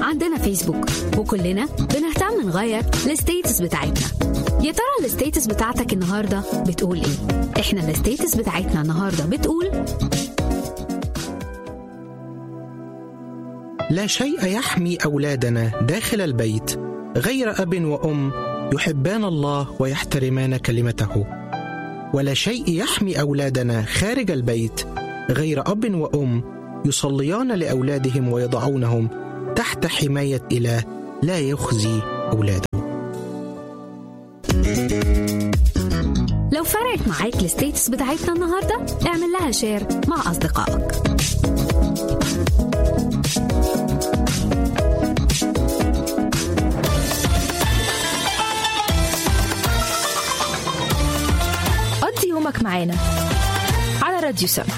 عندنا فيسبوك وكلنا بنهتم نغير الستيتس بتاعتنا يا ترى الستيتس بتاعتك النهارده بتقول ايه احنا الستيتس بتاعتنا النهارده بتقول لا شيء يحمي اولادنا داخل البيت غير اب وام يحبان الله ويحترمان كلمته ولا شيء يحمي اولادنا خارج البيت غير اب وام يصليان لاولادهم ويضعونهم تحت حمايه اله لا يخزي اولاده لو فرقت معاك الستيتس بتاعتنا النهارده اعمل لها شير مع اصدقائك قضي يومك معانا على راديو سما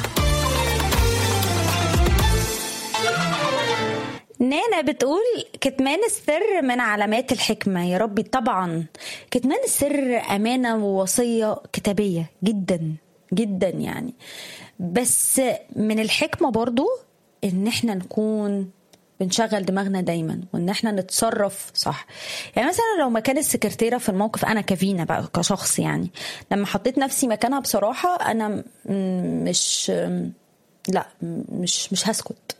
نانا بتقول كتمان السر من علامات الحكمة يا ربي طبعا كتمان السر أمانة ووصية كتابية جدا جدا يعني بس من الحكمة برضو إن احنا نكون بنشغل دماغنا دايما وان احنا نتصرف صح يعني مثلا لو مكان السكرتيره في الموقف انا كفينا بقى كشخص يعني لما حطيت نفسي مكانها بصراحه انا م- مش لا مش مش هسكت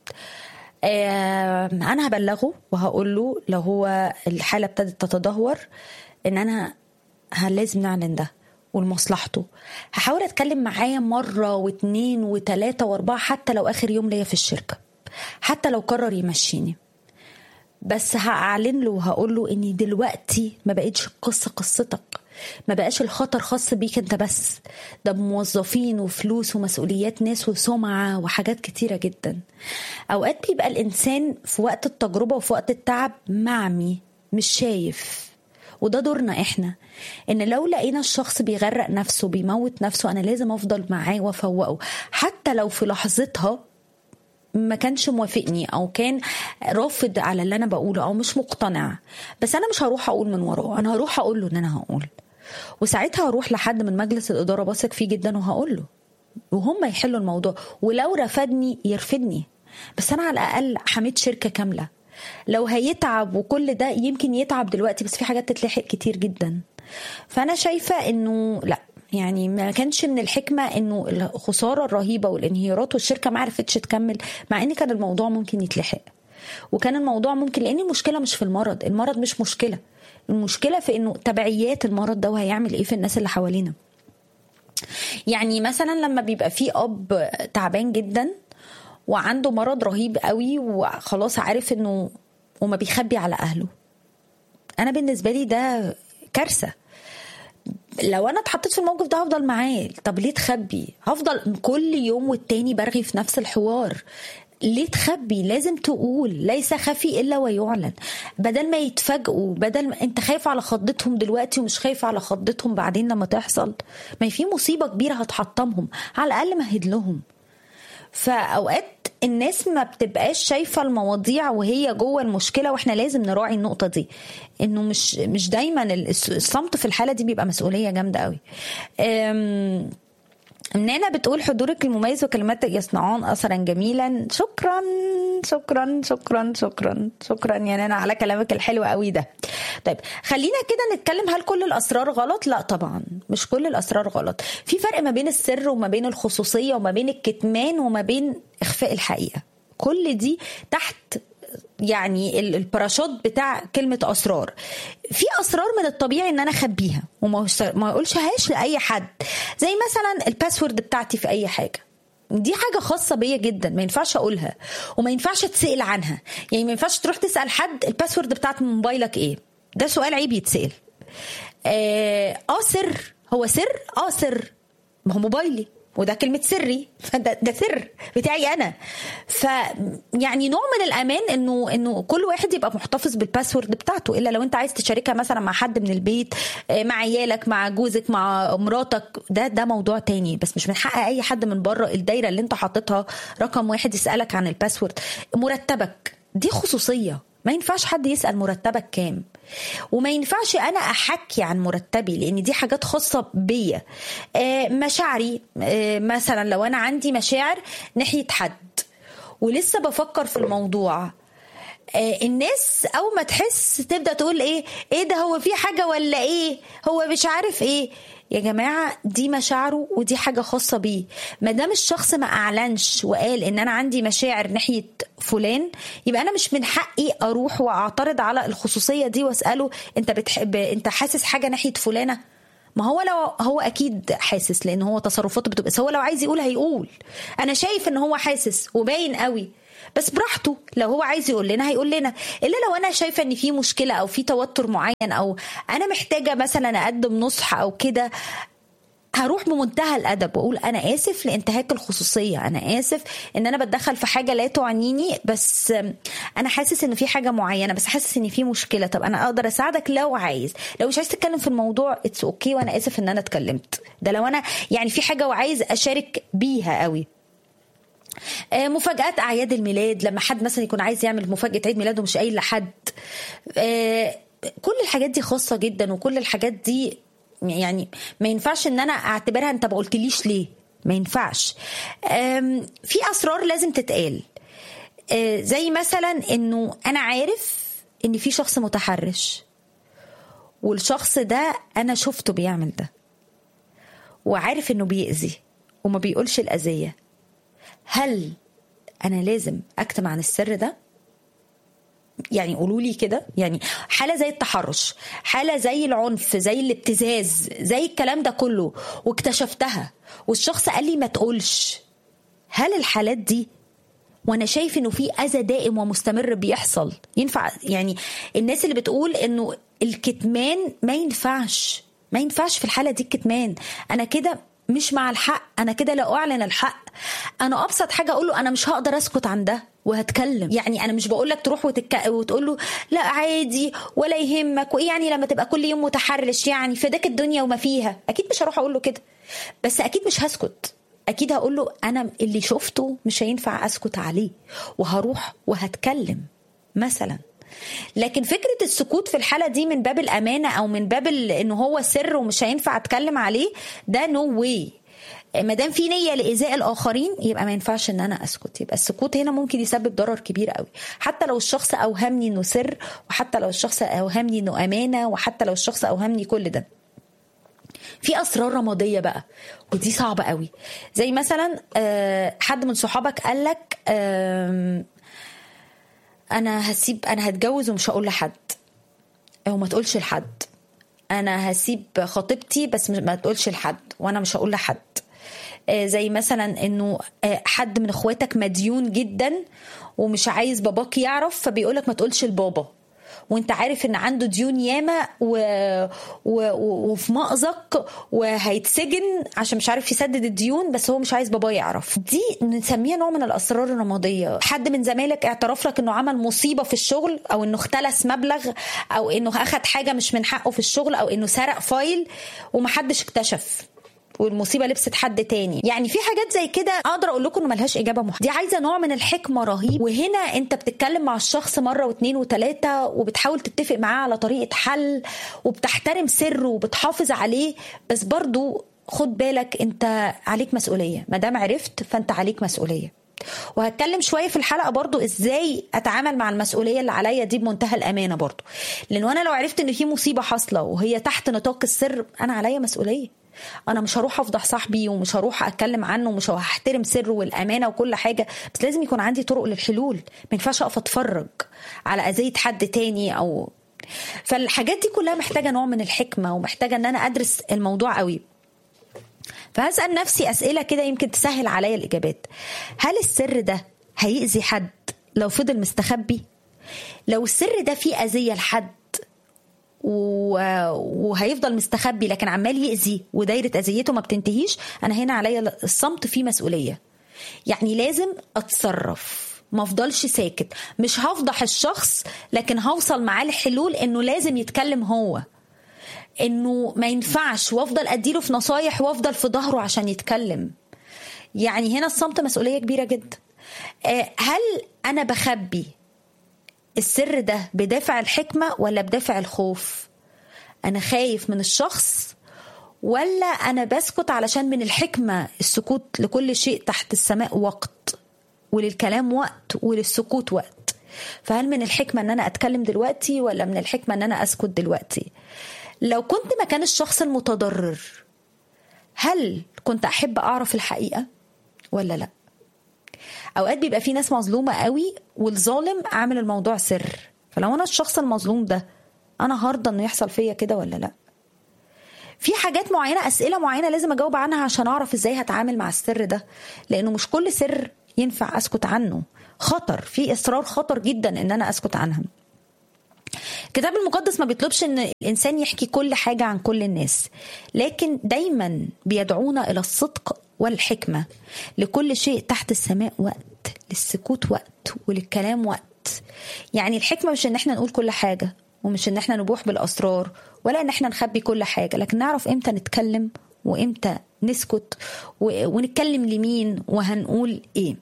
آه، انا هبلغه وهقول له لو هو الحاله ابتدت تتدهور ان انا ه- لازم نعلن ده ولمصلحته هحاول اتكلم معاه مره واتنين وتلاته واربعه حتى لو اخر يوم ليا في الشركه حتى لو قرر يمشيني بس هأعلن له وهقول له اني دلوقتي ما بقتش القصه قصتك ما بقاش الخطر خاص بيك انت بس ده بموظفين وفلوس ومسؤوليات ناس وسمعه وحاجات كتيره جدا اوقات بيبقى الانسان في وقت التجربه وفي وقت التعب معمي مش شايف وده دورنا احنا ان لو لقينا الشخص بيغرق نفسه بيموت نفسه انا لازم افضل معاه وافوقه حتى لو في لحظتها ما كانش موافقني او كان رافض على اللي انا بقوله او مش مقتنع بس انا مش هروح اقول من وراه انا هروح اقول له ان انا هقول وساعتها هروح لحد من مجلس الاداره بثق فيه جدا وهقول له وهم يحلوا الموضوع ولو رفضني يرفضني بس انا على الاقل حميت شركه كامله لو هيتعب وكل ده يمكن يتعب دلوقتي بس في حاجات تتلحق كتير جدا فانا شايفه انه لا يعني ما كانش من الحكمه انه الخساره الرهيبه والانهيارات والشركه ما عرفتش تكمل مع ان كان الموضوع ممكن يتلحق وكان الموضوع ممكن لان المشكله مش في المرض المرض مش مشكله المشكله في انه تبعيات المرض ده وهيعمل ايه في الناس اللي حوالينا يعني مثلا لما بيبقى في اب تعبان جدا وعنده مرض رهيب قوي وخلاص عارف انه وما بيخبي على اهله انا بالنسبه لي ده كارثه لو انا اتحطيت في الموقف ده هفضل معاه طب ليه تخبي هفضل كل يوم والتاني برغي في نفس الحوار ليه تخبي لازم تقول ليس خفي الا ويعلن بدل ما يتفاجئوا بدل ما انت خايف على خضتهم دلوقتي ومش خايف على خضتهم بعدين لما تحصل ما في مصيبه كبيره هتحطمهم على الاقل مهد لهم فاوقات الناس ما بتبقاش شايفه المواضيع وهي جوه المشكله واحنا لازم نراعي النقطه دي انه مش مش دايما الصمت في الحاله دي بيبقى مسؤوليه جامده قوي أم نانا بتقول حضورك المميز وكلماتك يصنعون اثرا جميلا شكرا شكرا شكرا شكرا شكرا يا نانا على كلامك الحلو قوي ده طيب خلينا كده نتكلم هل كل الاسرار غلط لا طبعا مش كل الاسرار غلط في فرق ما بين السر وما بين الخصوصيه وما بين الكتمان وما بين اخفاء الحقيقه كل دي تحت يعني الباراشوت بتاع كلمة أسرار في أسرار من الطبيعي إن أنا أخبيها وما ما أقولشهاش لأي حد زي مثلا الباسورد بتاعتي في أي حاجة دي حاجة خاصة بيا جدا ما ينفعش أقولها وما ينفعش تسأل عنها يعني ما ينفعش تروح تسأل حد الباسورد بتاعت موبايلك إيه ده سؤال عيب يتسأل آه, آه سر هو سر آه سر ما هو موبايلي وده كلمة سري فده ده سر بتاعي أنا ف يعني نوع من الأمان إنه إنه كل واحد يبقى محتفظ بالباسورد بتاعته إلا لو أنت عايز تشاركها مثلا مع حد من البيت مع عيالك مع جوزك مع مراتك ده ده موضوع تاني بس مش من حق أي حد من بره الدايرة اللي أنت حاططها رقم واحد يسألك عن الباسورد مرتبك دي خصوصية ما ينفعش حد يسأل مرتبك كام وما ينفعش انا احكي عن مرتبي لان دي حاجات خاصه بيا آه مشاعري آه مثلا لو انا عندي مشاعر ناحيه حد ولسه بفكر في الموضوع آه، الناس اول ما تحس تبدا تقول ايه ايه ده هو في حاجه ولا ايه هو مش عارف ايه يا جماعه دي مشاعره ودي حاجه خاصه بيه ما دام الشخص ما اعلنش وقال ان انا عندي مشاعر ناحيه فلان يبقى انا مش من حقي اروح واعترض على الخصوصيه دي واساله انت بتحب انت حاسس حاجه ناحيه فلانه ما هو لو هو اكيد حاسس لان هو تصرفاته بتبقى بس هو لو عايز يقول هيقول انا شايف ان هو حاسس وباين قوي بس براحته لو هو عايز يقول لنا هيقول لنا الا لو انا شايفه ان في مشكله او في توتر معين او انا محتاجه مثلا اقدم نصح او كده هروح بمنتهى الادب واقول انا اسف لانتهاك الخصوصيه انا اسف ان انا بتدخل في حاجه لا تعنيني بس انا حاسس ان في حاجه معينه بس حاسس ان في مشكله طب انا اقدر اساعدك لو عايز لو مش عايز تتكلم في الموضوع اتس اوكي okay وانا اسف ان انا اتكلمت ده لو انا يعني في حاجه وعايز اشارك بيها قوي آه، مفاجآت أعياد الميلاد لما حد مثلا يكون عايز يعمل مفاجأة عيد ميلاده مش قايل لحد آه، كل الحاجات دي خاصة جدا وكل الحاجات دي يعني ما ينفعش ان انا اعتبرها انت ما قلتليش ليه ما ينفعش آم، في اسرار لازم تتقال آه، زي مثلا انه انا عارف ان في شخص متحرش والشخص ده انا شفته بيعمل ده وعارف انه بيأذي وما بيقولش الأذية هل انا لازم اكتم عن السر ده يعني قولوا لي كده يعني حاله زي التحرش حاله زي العنف زي الابتزاز زي الكلام ده كله واكتشفتها والشخص قال لي ما تقولش هل الحالات دي وانا شايف انه في اذى دائم ومستمر بيحصل ينفع يعني الناس اللي بتقول انه الكتمان ما ينفعش ما ينفعش في الحاله دي الكتمان انا كده مش مع الحق انا كده لا اعلن الحق انا ابسط حاجه اقول له انا مش هقدر اسكت عن ده وهتكلم يعني انا مش بقول لك تروح وتك... وتقول له لا عادي ولا يهمك وايه يعني لما تبقى كل يوم متحرش يعني فداك الدنيا وما فيها اكيد مش هروح اقول له كده بس اكيد مش هسكت اكيد هقول له انا اللي شفته مش هينفع اسكت عليه وهروح وهتكلم مثلا لكن فكره السكوت في الحاله دي من باب الامانه او من باب ال- ان هو سر ومش هينفع اتكلم عليه ده نو no واي ما دام في نيه لايذاء الاخرين يبقى ما ينفعش ان انا اسكت يبقى السكوت هنا ممكن يسبب ضرر كبير قوي حتى لو الشخص اوهمني انه سر وحتى لو الشخص اوهمني انه امانه وحتى لو الشخص اوهمني كل ده في اسرار رماديه بقى ودي صعبه قوي زي مثلا آه، حد من صحابك قال لك آم، انا هسيب انا هتجوز ومش هقول لحد وما تقولش لحد انا هسيب خطيبتي بس مش- ما تقولش لحد وانا مش هقول لحد آه، زي مثلا انه آه، حد من اخواتك مديون جدا ومش عايز باباك يعرف فبيقولك ما تقولش لبابا وانت عارف ان عنده ديون ياما و... و... و... وفي مأزق وهيتسجن عشان مش عارف يسدد الديون بس هو مش عايز باباه يعرف دي نسميها نوع من الاسرار الرماديه حد من زمايلك اعترف لك انه عمل مصيبه في الشغل او انه اختلس مبلغ او انه اخد حاجه مش من حقه في الشغل او انه سرق فايل ومحدش اكتشف والمصيبه لبست حد تاني يعني في حاجات زي كده اقدر اقول لكم انه ملهاش اجابه محدده دي عايزه نوع من الحكمه رهيب وهنا انت بتتكلم مع الشخص مره واثنين وثلاثه وبتحاول تتفق معاه على طريقه حل وبتحترم سره وبتحافظ عليه بس برضو خد بالك انت عليك مسؤوليه ما دام عرفت فانت عليك مسؤوليه وهتكلم شويه في الحلقه برضو ازاي اتعامل مع المسؤوليه اللي عليا دي بمنتهى الامانه برضو لان انا لو عرفت ان في مصيبه حاصله وهي تحت نطاق السر انا عليا مسؤوليه انا مش هروح افضح صاحبي ومش هروح اتكلم عنه ومش هحترم سره والامانه وكل حاجه بس لازم يكون عندي طرق للحلول ما ينفعش اقف اتفرج على اذيه حد تاني او فالحاجات دي كلها محتاجه نوع من الحكمه ومحتاجه ان انا ادرس الموضوع قوي فهسال نفسي اسئله كده يمكن تسهل عليا الاجابات هل السر ده هيأذي حد لو فضل مستخبي لو السر ده فيه اذيه لحد و- وهيفضل مستخبي لكن عمال يأذي ودايرة أذيته ما بتنتهيش أنا هنا عليا الصمت فيه مسؤولية يعني لازم أتصرف ما افضلش ساكت مش هفضح الشخص لكن هوصل معاه لحلول انه لازم يتكلم هو انه ما ينفعش وافضل اديله في نصايح وافضل في ظهره عشان يتكلم يعني هنا الصمت مسؤولية كبيرة جدا آه، هل انا بخبي السر ده بدافع الحكمة ولا بدافع الخوف أنا خايف من الشخص ولا أنا بسكت علشان من الحكمة السكوت لكل شيء تحت السماء وقت وللكلام وقت وللسكوت وقت فهل من الحكمه ان انا اتكلم دلوقتي ولا من الحكمه ان انا اسكت دلوقتي لو كنت مكان الشخص المتضرر هل كنت احب اعرف الحقيقه ولا لا اوقات بيبقى في ناس مظلومه قوي والظالم عامل الموضوع سر فلو انا الشخص المظلوم ده انا هرضى انه يحصل فيا كده ولا لا في حاجات معينه اسئله معينه لازم اجاوب عنها عشان اعرف ازاي هتعامل مع السر ده لانه مش كل سر ينفع اسكت عنه خطر في اسرار خطر جدا ان انا اسكت عنها الكتاب المقدس ما بيطلبش ان الانسان يحكي كل حاجه عن كل الناس لكن دايما بيدعونا الى الصدق والحكمه لكل شيء تحت السماء وقت للسكوت وقت وللكلام وقت يعني الحكمه مش ان احنا نقول كل حاجه ومش ان احنا نبوح بالاسرار ولا ان احنا نخبي كل حاجه لكن نعرف امتى نتكلم وامتى نسكت ونتكلم لمين وهنقول ايه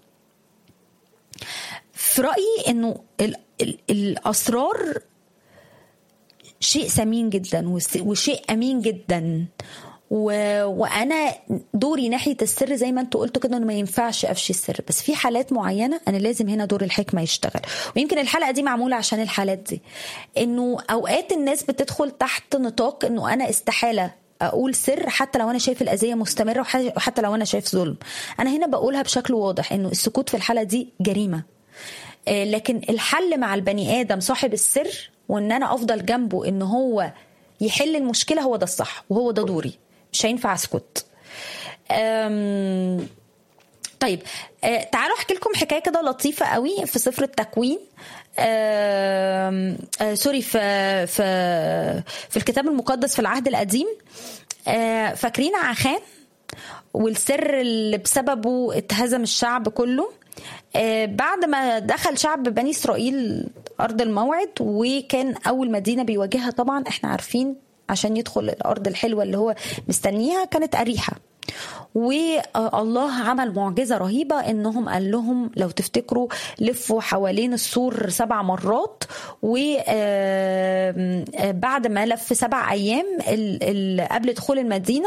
في رايي انه ال ال الاسرار شيء ثمين جدا وشيء امين جدا و... وانا دوري ناحيه السر زي ما انتوا قلتوا كده انه ما ينفعش افشي السر بس في حالات معينه انا لازم هنا دور الحكمه يشتغل ويمكن الحلقه دي معموله عشان الحالات دي انه اوقات الناس بتدخل تحت نطاق انه انا استحاله اقول سر حتى لو انا شايف الاذيه مستمره وحتى لو انا شايف ظلم انا هنا بقولها بشكل واضح انه السكوت في الحاله دي جريمه لكن الحل مع البني ادم صاحب السر وان انا افضل جنبه ان هو يحل المشكله هو ده الصح وهو ده دوري مش هينفع اسكت طيب تعالوا احكي لكم حكايه كده لطيفه قوي في سفر التكوين آه آه سوري في في في الكتاب المقدس في العهد القديم آه فاكرين عخان والسر اللي بسببه اتهزم الشعب كله آه بعد ما دخل شعب بني اسرائيل ارض الموعد وكان اول مدينه بيواجهها طبعا احنا عارفين عشان يدخل الارض الحلوه اللي هو مستنيها كانت اريحه والله عمل معجزة رهيبة انهم قال لهم لو تفتكروا لفوا حوالين السور سبع مرات وبعد ما لف سبع ايام قبل دخول المدينة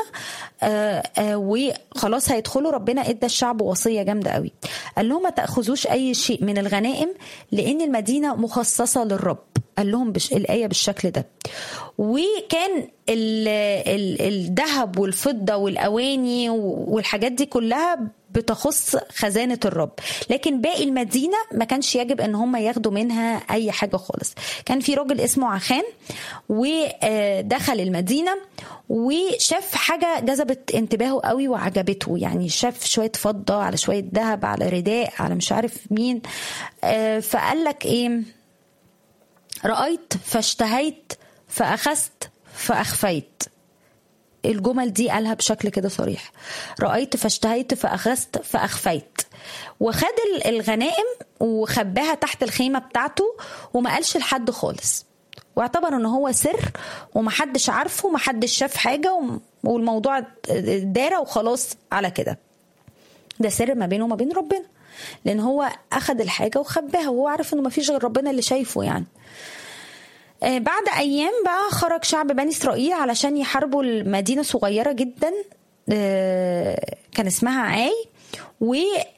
وخلاص هيدخلوا ربنا ادى الشعب وصية جامدة قوي قال لهم ما تأخذوش اي شيء من الغنائم لان المدينة مخصصة للرب قال لهم بش... الآية بالشكل ده وكان الذهب والفضة والأواني والحاجات دي كلها بتخص خزانة الرب لكن باقي المدينة ما كانش يجب ان هم ياخدوا منها اي حاجة خالص كان في راجل اسمه عخان ودخل المدينة وشاف حاجة جذبت انتباهه قوي وعجبته يعني شاف شوية فضة على شوية ذهب على رداء على مش عارف مين فقال لك ايه رأيت فاشتهيت فأخذت فأخفيت الجمل دي قالها بشكل كده صريح رأيت فاشتهيت فأخذت فأخفيت وخد الغنائم وخباها تحت الخيمة بتاعته وما قالش لحد خالص واعتبر ان هو سر ومحدش عارفه ومحدش شاف حاجة والموضوع دارة وخلاص على كده ده سر ما بينه وما بين ربنا لان هو اخد الحاجة وخباها وهو عارف انه مفيش غير ربنا اللي شايفه يعني بعد ايام بقى خرج شعب بني اسرائيل علشان يحاربوا المدينه صغيره جدا كان اسمها عاي و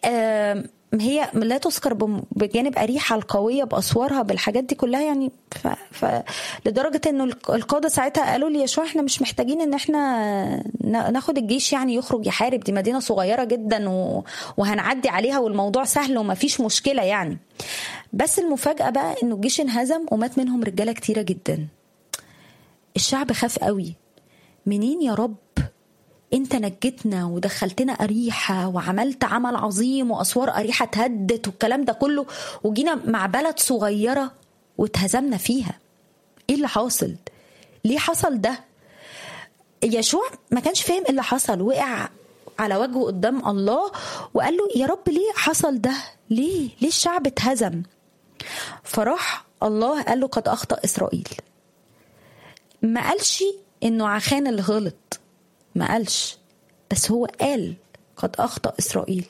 هي لا تذكر بجانب أريحة القوية بأسوارها بالحاجات دي كلها يعني ف... ف... لدرجة إنه القادة ساعتها قالوا لي يشوع إحنا مش محتاجين إن إحنا ناخد الجيش يعني يخرج يحارب دي مدينة صغيرة جدا و... وهنعدي عليها والموضوع سهل وما فيش مشكلة يعني بس المفاجأة بقى إنه الجيش انهزم ومات منهم رجالة كتيرة جدا الشعب خاف قوي منين يا رب انت نجتنا ودخلتنا أريحة وعملت عمل عظيم وأسوار أريحة اتهدت والكلام ده كله وجينا مع بلد صغيرة واتهزمنا فيها ايه اللي حاصل ليه حصل ده يشوع ما كانش فاهم ايه اللي حصل وقع على وجهه قدام الله وقال له يا رب ليه حصل ده ليه ليه الشعب اتهزم فراح الله قال له قد أخطأ إسرائيل ما قالش انه عخان اللي غلط ما قالش بس هو قال قد أخطأ إسرائيل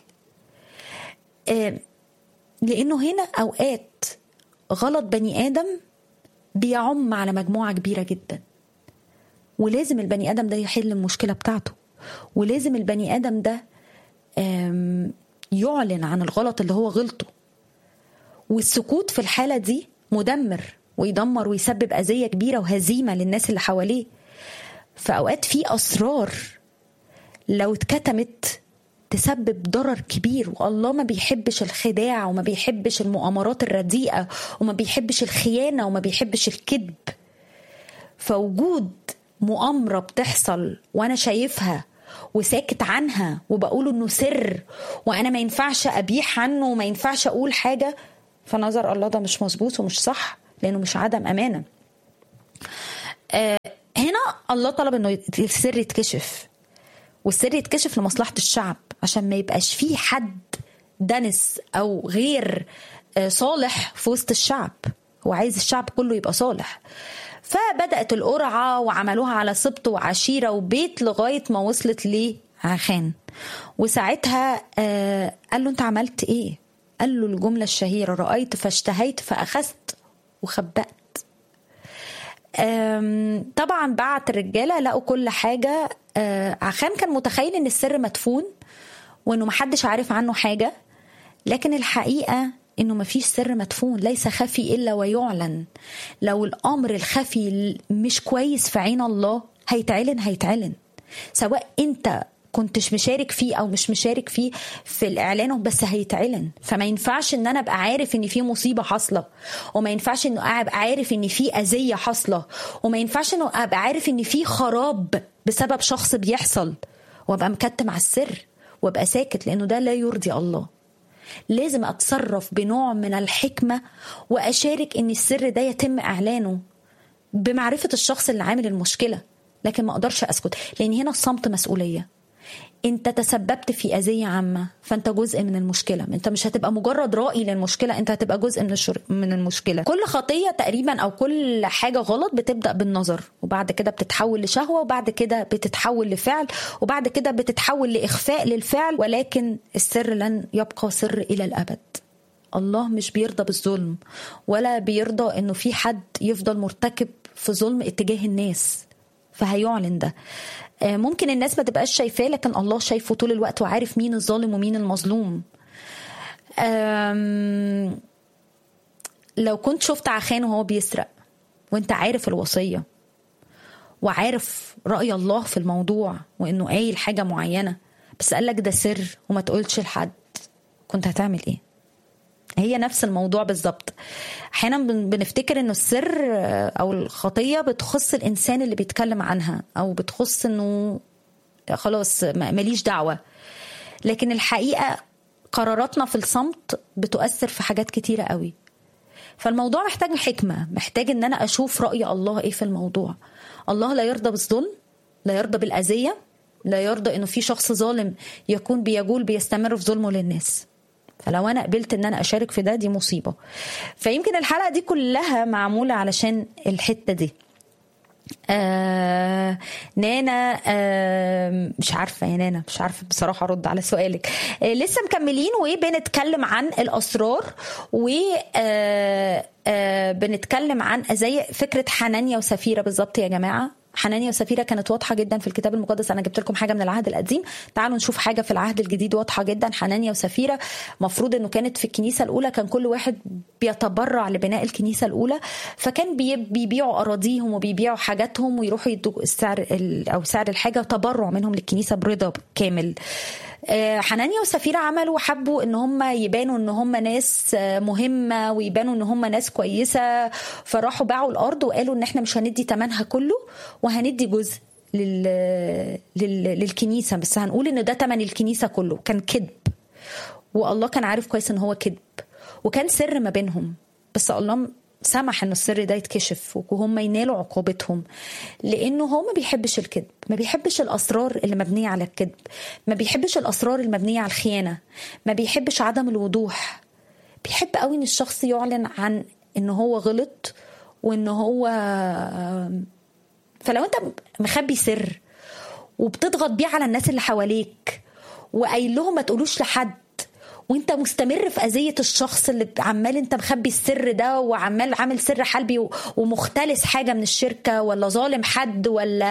آه لأنه هنا أوقات غلط بني آدم بيعم على مجموعة كبيرة جدا ولازم البني آدم ده يحل المشكلة بتاعته ولازم البني آدم ده يعلن عن الغلط اللي هو غلطه والسكوت في الحاله دي مدمر ويدمر ويسبب اذيه كبيره وهزيمه للناس اللي حواليه في اوقات في اسرار لو اتكتمت تسبب ضرر كبير والله ما بيحبش الخداع وما بيحبش المؤامرات الرديئه وما بيحبش الخيانه وما بيحبش الكذب فوجود مؤامره بتحصل وانا شايفها وساكت عنها وبقول انه سر وانا ما ينفعش ابيح عنه وما ينفعش اقول حاجه فنظر الله ده مش مظبوط ومش صح لانه مش عدم امانه آه هنا الله طلب انه السر يتكشف والسر يتكشف لمصلحه الشعب عشان ما يبقاش فيه حد دنس او غير آه صالح في وسط الشعب هو عايز الشعب كله يبقى صالح فبدات القرعه وعملوها على سبط وعشيره وبيت لغايه ما وصلت لعخان وساعتها آه قال له انت عملت ايه قال له الجمله الشهيره رايت فاشتهيت فاخذت وخبأت طبعا بعت الرجاله لقوا كل حاجه عخان كان متخيل ان السر مدفون وانه محدش عارف عنه حاجه لكن الحقيقه انه مفيش سر مدفون ليس خفي الا ويعلن لو الامر الخفي مش كويس في عين الله هيتعلن هيتعلن سواء انت كنتش مشارك فيه او مش مشارك فيه في الاعلان بس هيتعلن فما ينفعش ان انا ابقى عارف ان في مصيبه حاصله وما ينفعش انه ابقى عارف ان في اذيه حاصله وما ينفعش انه ابقى عارف ان في خراب بسبب شخص بيحصل وابقى مكتم على السر وابقى ساكت لانه ده لا يرضي الله لازم اتصرف بنوع من الحكمه واشارك ان السر ده يتم اعلانه بمعرفه الشخص اللي عامل المشكله لكن ما اقدرش اسكت لان هنا الصمت مسؤوليه انت تسببت في اذيه عامه فانت جزء من المشكله انت مش هتبقى مجرد رائي للمشكله انت هتبقى جزء من الشر... من المشكله كل خطيه تقريبا او كل حاجه غلط بتبدا بالنظر وبعد كده بتتحول لشهوه وبعد كده بتتحول لفعل وبعد كده بتتحول لاخفاء للفعل ولكن السر لن يبقى سر الى الابد الله مش بيرضى بالظلم ولا بيرضى انه في حد يفضل مرتكب في ظلم اتجاه الناس فهيعلن ده ممكن الناس ما تبقاش شايفاه لكن الله شايفه طول الوقت وعارف مين الظالم ومين المظلوم لو كنت شفت عخان وهو بيسرق وانت عارف الوصية وعارف رأي الله في الموضوع وانه قايل حاجة معينة بس قالك ده سر وما تقولش لحد كنت هتعمل ايه هي نفس الموضوع بالظبط احيانا بنفتكر انه السر او الخطيه بتخص الانسان اللي بيتكلم عنها او بتخص انه خلاص ماليش دعوه لكن الحقيقه قراراتنا في الصمت بتؤثر في حاجات كتيره قوي فالموضوع محتاج حكمه محتاج ان انا اشوف راي الله ايه في الموضوع الله لا يرضى بالظلم لا يرضى بالاذيه لا يرضى انه في شخص ظالم يكون بيجول بيستمر في ظلمه للناس فلو انا قبلت ان انا اشارك في ده دي مصيبه فيمكن الحلقه دي كلها معموله علشان الحته دي آه نانا آه مش عارفه يا نانا مش عارفه بصراحه ارد على سؤالك آه لسه مكملين وبنتكلم عن الاسرار و آه آه بنتكلم عن زي فكره حنانيا وسفيره بالظبط يا جماعه حنانيا وسفيره كانت واضحه جدا في الكتاب المقدس انا جبت لكم حاجه من العهد القديم تعالوا نشوف حاجه في العهد الجديد واضحه جدا حنانيا وسفيره مفروض انه كانت في الكنيسه الاولى كان كل واحد بيتبرع لبناء الكنيسه الاولى فكان بيبيعوا اراضيهم وبيبيعوا حاجاتهم ويروحوا يدوا السعر او سعر الحاجه تبرع منهم للكنيسه برضا كامل حنانيا وسفيرة عملوا حبوا ان هم يبانوا ان هم ناس مهمة ويبانوا ان هم ناس كويسة فراحوا باعوا الارض وقالوا ان احنا مش هندي تمنها كله وهندي جزء لل... لل... للكنيسة بس هنقول ان ده تمن الكنيسة كله كان كذب والله كان عارف كويس ان هو كذب وكان سر ما بينهم بس الله سمح ان السر ده يتكشف وهم ينالوا عقوبتهم لانه هو ما بيحبش الكذب ما بيحبش الاسرار اللي مبنيه على الكذب ما بيحبش الاسرار المبنيه على الخيانه ما بيحبش عدم الوضوح بيحب قوي ان الشخص يعلن عن ان هو غلط وان هو فلو انت مخبي سر وبتضغط بيه على الناس اللي حواليك وقايل لهم ما تقولوش لحد وانت مستمر في اذيه الشخص اللي عمال انت مخبي السر ده وعمال عامل سر حلبي ومختلس حاجه من الشركه ولا ظالم حد ولا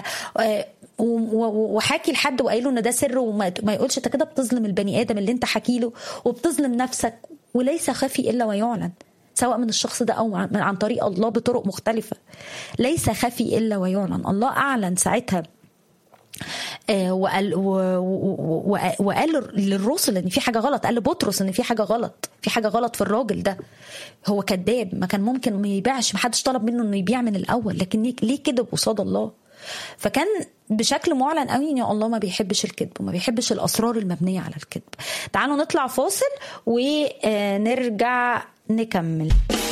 وحاكي لحد وقايله ان ده سر وما يقولش انت كده بتظلم البني ادم اللي انت حكي له وبتظلم نفسك وليس خفي الا ويعلن سواء من الشخص ده او عن عن طريق الله بطرق مختلفه ليس خفي الا ويعلن الله اعلن ساعتها آه، وقال و- و- و- وقال للرسل ان في حاجه غلط قال لبطرس ان في حاجه غلط في حاجه غلط في الراجل ده هو كذاب ما كان ممكن ما يبيعش ما حدش طلب منه انه يبيع من الاول لكن ليه- ليه كذب قصاد الله فكان بشكل معلن قوي ان الله ما بيحبش الكذب وما بيحبش الاسرار المبنيه على الكذب تعالوا نطلع فاصل ونرجع نكمل